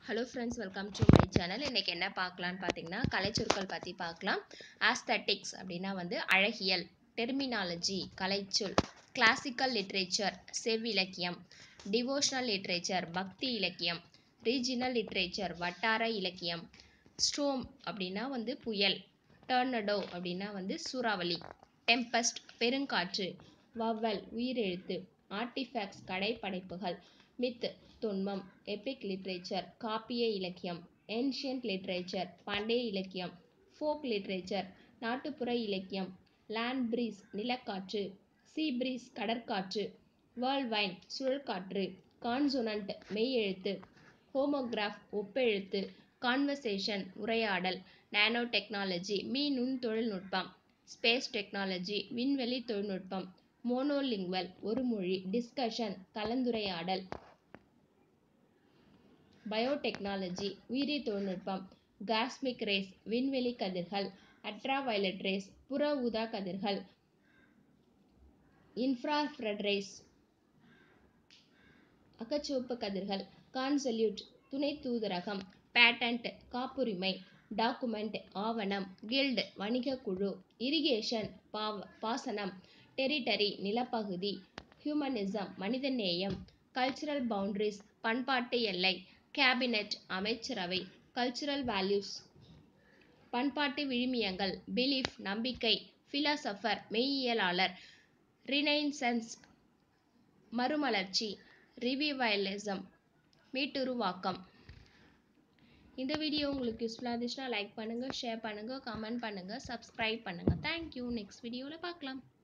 hello friends welcome to my channel இன்றைக்கி என்ன பார்க்கலான்னு பார்த்தீங்கன்னா கலைச்சொற்கள் பற்றி பார்க்கலாம் ஆஸ்தட்டிக்ஸ் அப்படின்னா வந்து அழகியல் டெர்மினாலஜி கலைச்சொல் கிளாசிக்கல் லிட்ரேச்சர் செவ்விலக்கியம் டிவோஷனல் லிட்ரேச்சர் பக்தி இலக்கியம் ரீஜினல் லிட்ரேச்சர் வட்டார இலக்கியம் ஸ்டோம் அப்படின்னா வந்து புயல் டர்னடோ அப்படின்னா வந்து சூறாவளி டெம்பஸ்ட் பெருங்காற்று வவ்வல் உயிரெழுத்து ஆர்டிஃபேக்ட்ஸ் கடைப்படைப்புகள் மித் தொன்மம் எபிக் லிட்ரேச்சர் காப்பிய இலக்கியம் ஏன்ஷியன்ட் லிட்ரேச்சர் பண்டைய இலக்கியம் ஃபோக் லிட்ரேச்சர் நாட்டுப்புற இலக்கியம் லேண்ட் பிரீஸ் நிலக்காற்று சீ பிரீஸ் கடற்காற்று வேர்ல்ட் வைன் சுழற்காற்று கான்சொனன்ட் மெய்யெழுத்து ஹோமோகிராஃப் ஒப்பெழுத்து கான்வர்சேஷன் உரையாடல் நானோ டெக்னாலஜி மீ நுண் தொழில்நுட்பம் ஸ்பேஸ் டெக்னாலஜி விண்வெளி தொழில்நுட்பம் மோனோலிங்குவல் ஒரு மொழி டிஸ்கஷன் கலந்துரையாடல் பயோடெக்னாலஜி உயிரி தொழில்நுட்பம் காஸ்மிக் ரேஸ் விண்வெளி கதிர்கள் அட்ரா வயலட் ரேஸ் புற ஊதா கதிர்கள் இன்ஃப்ராரெட் ரேஸ் அகச்சிவப்பு கதிர்கள் கான்சல்யூட் துணை தூதரகம் பேட்டன்ட் காப்புரிமை டாக்குமெண்ட் ஆவணம் கில்டு வணிக குழு இரிகேஷன் பாவ பாசனம் டெரிட்டரி நிலப்பகுதி ஹியூமனிசம் மனிதநேயம் கல்ச்சுரல் பவுண்டரிஸ் பண்பாட்டு எல்லை கேபினெட் அமைச்சரவை கல்ச்சுரல் வேல்யூஸ் பண்பாட்டு விழுமியங்கள் பிலீஃப் நம்பிக்கை ஃபிலாசபர் மெய்யியலாளர் ரினைசன்ஸ் மறுமலர்ச்சி ரிவிவயலிசம் மீட்டுருவாக்கம் இந்த வீடியோ உங்களுக்கு யூஸ்ஃபுல்லாக இருந்துச்சுன்னா லைக் பண்ணுங்கள் ஷேர் பண்ணுங்கள் கமெண்ட் பண்ணுங்கள் சப்ஸ்கிரைப் பண்ணுங்கள் தேங்க்யூ நெக்ஸ்ட் வீடியோவில் பார்க்கலாம்